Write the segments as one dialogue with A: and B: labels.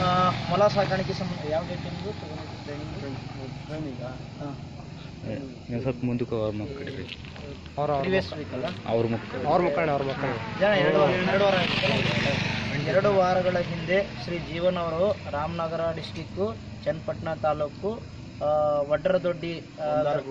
A: ಆ, ಮೊಲ ಸಾಕಾಣಿಕೆ ಸಂಬಂಧ ಯಾವ ಡೇಟ್ ನಿಮ್ಮದು ಟ್ರೈನಿಂಗ್
B: ಟ್ರೈನಿಂಗ
A: ಹಾಂ
C: ನೀವು ಸ್ವಲ್ಪ ಮುಂದಕ್ಕೆ ಅವ್ರ ಮಕ್ಕ ಕಡಿರಿ
B: ಅವ್ರ
A: ಪ್ರಿವಿಯಸ್ ವೀಕ್ ಅಲ್ಲ
C: ಅವ್ರ ಮಕ್ಕ
B: ಅವ್ರ ಮಕ್ಕಳೇ ಅವ್ರ ಮಕ್ಕಳೇ
A: ಜನ ಎರಡು ಎರಡು ವಾರ ಆಯ್ತು. ಎರಡು ವಾರಗಳ ಹಿಂದೆ ಶ್ರೀ ಜೀವನ್ ಅವರು ರಾಮನಗರ ಡಿಸ್ಟಿಕ್ಕು ಚನ್ನಪಟ್ಟಣ ತಾಲೂಕು ಆ, ವಡ್ರದೊಡ್ಡಿ ಆ,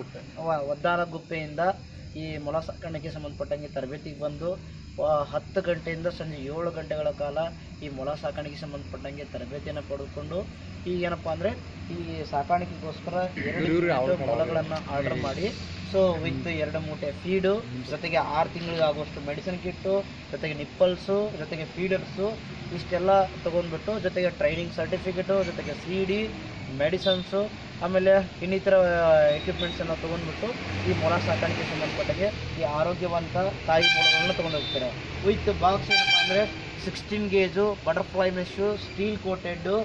A: ವ- ವದ್ದಾರಗುಪ್ಪೆಯಿಂದ ಈ ಮೊಲ ಸಾಕಾಣಿಕೆ ಸಂಬಂಧಪಟ್ಟಂಗೆ ತರಬೇತಿಗೆ ಬಂದು ಆ, ಹತ್ತು ಗಂಟೆಯಿಂದ ಸಂಜೆ ಏಳು ಗಂಟೆಗಳ ಕಾಲ ಈ ಮೊಲ ಸಾಕಾಣಿಕೆ ಸಂಬಂಧಪಟ್ಟಂಗೆ ತರಬೇತಿಯನ್ನು ಪಡೆದುಕೊಂಡು ಈಗ ಏನಪ್ಪ ಅಂದರೆ ಈ ಸಾಕಾಣಿಕೆಗೋಸ್ಕರ ಎರಡು ಮೊಲಗಳನ್ನು ಆರ್ಡರ್ ಮಾಡಿ ಸೊ ವಿತ್ ಎರಡು ಮೂಟೆ ಫೀಡು ಜೊತೆಗೆ ಆರು ತಿಂಗಳಿಗೆ ಆಗುವಷ್ಟು ಮೆಡಿಸಿನ್ ಕಿಟ್ಟು ಜೊತೆಗೆ ನಿಪ್ಪಲ್ಸು ಜೊತೆಗೆ ಫೀಡರ್ಸು ಇಷ್ಟೆಲ್ಲ ತೊಗೊಂಡ್ಬಿಟ್ಟು ಜೊತೆಗೆ ಟ್ರೈನಿಂಗ್ ಸರ್ಟಿಫಿಕೇಟು ಜೊತೆಗೆ ಸಿ ಡಿ ಮೆಡಿಸನ್ಸು ಆಮೇಲೆ ಇನ್ನಿತರ ಎಕ್ವಿಪ್ಮೆಂಟ್ಸನ್ನು ತೊಗೊಂಡ್ಬಿಟ್ಟು ಈ ಮೊಲ ಸಾಕಾಣಿಕೆ ಸಂಬಂಧಪಟ್ಟಂಗೆ ಈ ಆರೋಗ್ಯವಂತ ತಾಯಿ ಮೊಲಗಳನ್ನು ತೊಗೊಂಡು ಹೋಗ್ತಾರೆ ವಿತ್ ಬಾಕ್ಸ್ ಏನಪ್ಪ ಅಂದರೆ sixteen gauge butterfly mesh steel coated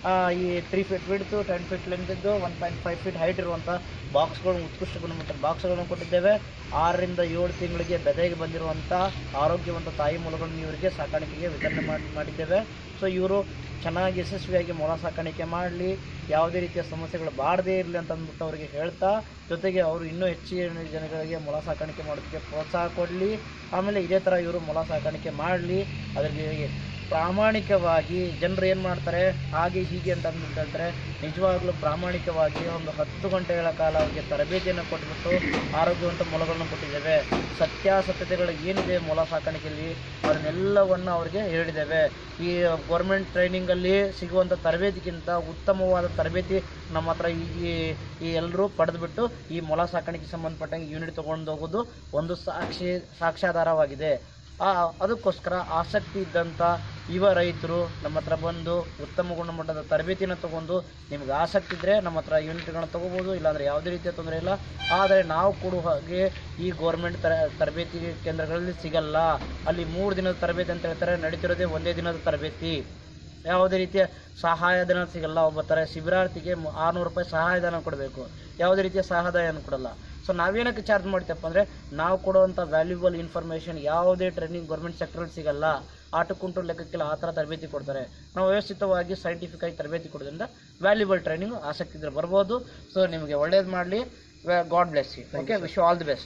A: ಈ three feet width ten feet ಲೆಂತಿದ್ದು one point five feet height ಇರುವಂಥ ಬಾಕ್ಸ್ಗಳು ಉತ್ಕೃಷ್ಟ ಗುಣಮಟ್ಟದ ಬಾಕ್ಸ್ಗಳನ್ನು ಕೊಟ್ಟಿದ್ದೇವೆ ಆರರಿಂದ ಏಳು ತಿಂಗಳಿಗೆ ಬೆದೆಗೆ ಬಂದಿರುವಂಥ ಆರೋಗ್ಯವಂತ ತಾಯಿ ಮೊಲಗಳನ್ನು ಇವರಿಗೆ ಸಾಕಾಣಿಕೆಗೆ ವಿತರಣೆ ಮಾಡಿ ಮಾಡಿದ್ದೇವೆ ಸೊ ಇವರು ಚೆನ್ನಾಗಿ ಯಶಸ್ವಿಯಾಗಿ ಮೊಲ ಸಾಕಾಣಿಕೆ ಮಾಡಲಿ ಯಾವುದೇ ರೀತಿಯ ಸಮಸ್ಯೆಗಳು ಬಾರದೇ ಇರಲಿ ಅಂತ ಅಂದ್ಬಿಟ್ಟು ಅವರಿಗೆ ಹೇಳ್ತಾ ಜೊತೆಗೆ ಅವರು ಇನ್ನೂ ಹೆಚ್ಚಿನ ಜನಗಳಿಗೆ ಮೊಲ ಸಾಕಾಣಿಕೆ ಮಾಡೋದಕ್ಕೆ ಪ್ರೋತ್ಸಾಹ ಕೊಡಲಿ ಆಮೇಲೆ ಇದೇ ಥರ ಇವರು ಮೊಲ ಸಾಕಾಣಿಕೆ ಮಾಡಲಿ ಅದರಿಗೆ ಪ್ರಾಮಾಣಿಕವಾಗಿ ಜನರು ಏನು ಮಾಡ್ತಾರೆ ಹಾಗೆ ಹೀಗೆ ಅಂತ ಅಂದ್ಬಿಟ್ಟು ಹೇಳ್ತಾರೆ ನಿಜವಾಗ್ಲೂ ಪ್ರಾಮಾಣಿಕವಾಗಿ ಒಂದು ಹತ್ತು ಗಂಟೆಗಳ ಕಾಲ ಅವರಿಗೆ ತರಬೇತಿಯನ್ನು ಕೊಟ್ಬಿಟ್ಟು ಆರೋಗ್ಯವಂತ ಮೊಲಗಳನ್ನು ಕೊಟ್ಟಿದ್ದೇವೆ ಸತ್ಯಾಸತ್ಯತೆಗಳು ಏನಿದೆ ಮೊಲ ಸಾಕಾಣಿಕೆಯಲ್ಲಿ ಅದನ್ನೆಲ್ಲವನ್ನು ಅವರಿಗೆ ಹೇಳಿದ್ದೇವೆ ಈ ಗೌರ್ಮೆಂಟ್ ಟ್ರೈನಿಂಗಲ್ಲಿ ಸಿಗುವಂಥ ತರಬೇತಿಗಿಂತ ಉತ್ತಮವಾದ ತರಬೇತಿ ನಮ್ಮ ಹತ್ರ ಈ ಈ- ಈ ಎಲ್ಲರೂ ಪಡೆದುಬಿಟ್ಟು ಈ ಮೊಲ ಸಾಕಾಣಿಕೆ ಸಂಬಂಧಪಟ್ಟಂಗೆ ಯೂನಿಟ್ ತೊಗೊಂಡು ಹೋಗೋದು ಒಂದು ಸಾಕ್ಷಿ ಸಾಕ್ಷ್ಯಾಧಾರವಾಗಿದೆ ಆ ಅದಕ್ಕೋಸ್ಕರ ಆಸಕ್ತಿ ಇದ್ದಂಥ ಯುವ ರೈತರು ನಮ್ಮ ಹತ್ರ ಬಂದು ಉತ್ತಮ ಗುಣಮಟ್ಟದ ತರಬೇತಿನ ತಗೊಂಡು ನಿಮ್ಗೆ ಆಸಕ್ತಿ ಇದ್ದರೆ ನಮ್ಮ ಹತ್ರ ಯೂನಿಟ್ಗಳನ್ನ ತೊಗೋಬೋದು ಇಲ್ಲಾಂದರೆ ಯಾವುದೇ ರೀತಿಯ ತೊಂದರೆ ಇಲ್ಲ ಆದರೆ ನಾವು ಕೊಡುವ ಹಾಗೆ ಈ ಗೌರ್ಮೆಂಟ್ ತರ ತರಬೇತಿ ಕೇಂದ್ರಗಳಲ್ಲಿ ಸಿಗಲ್ಲ ಅಲ್ಲಿ ಮೂರು ದಿನದ ತರಬೇತಿ ಅಂತ ಹೇಳ್ತಾರೆ ನಡೀತಿರೋದೇ ಒಂದೇ ದಿನದ ತರಬೇತಿ ಯಾವುದೇ ರೀತಿಯ ಸಹಾಯಧನ ಸಿಗಲ್ಲ ಒಬ್ಬ ಥರ ಶಿಬಿರಾರ್ಥಿಗೆ ಮು- ಆರುನೂರು ರೂಪಾಯಿ ಸಹಾಯಧನ ಕೊಡಬೇಕು ಯಾವುದೇ ರೀತಿಯ ಸಹಾಯಧನ ಕೊಡಲ್ಲ ಸೊ ನಾವೇನಕ್ಕೆ ಚಾರ್ಜ್ ಮಾಡ್ತೀವಪ್ಪ ಅಂದರೆ ನಾವು ಕೊಡುವಂಥ ವ್ಯಾಲ್ಯೂಬಲ್ ಇನ್ಫಾರ್ಮೇಷನ್ ಯಾವುದೇ ಟ್ರೈನಿಂಗ್ ಗೌರ್ಮೆಂಟ್ ಸೆಕ್ಟ್ರಲ್ಲಿ ಸಿಗಲ್ಲ ಆಟಕ್ಕುಂಟು ಲೆಕ್ಕಕ್ಕೆಲ್ಲ ಆ ಥರ ತರಬೇತಿ ಕೊಡ್ತಾರೆ ನಾವು ವ್ಯವಸ್ಥಿತವಾಗಿ ಸೈಂಟಿಫಿಕ್ ಆಗಿ ತರಬೇತಿ ಕೊಡೋದ್ರಿಂದ ವ್ಯಾಲ್ಯೂಬಲ್ ಟ್ರೈನಿಂಗ್ ಆಸಕ್ತಿ ಇದ್ರೆ ಬರ್ಬೋದು ಸೊ ನಿಮಗೆ ಒಳ್ಳೇದು ಮಾಡಲಿ God bless you okay wish all the best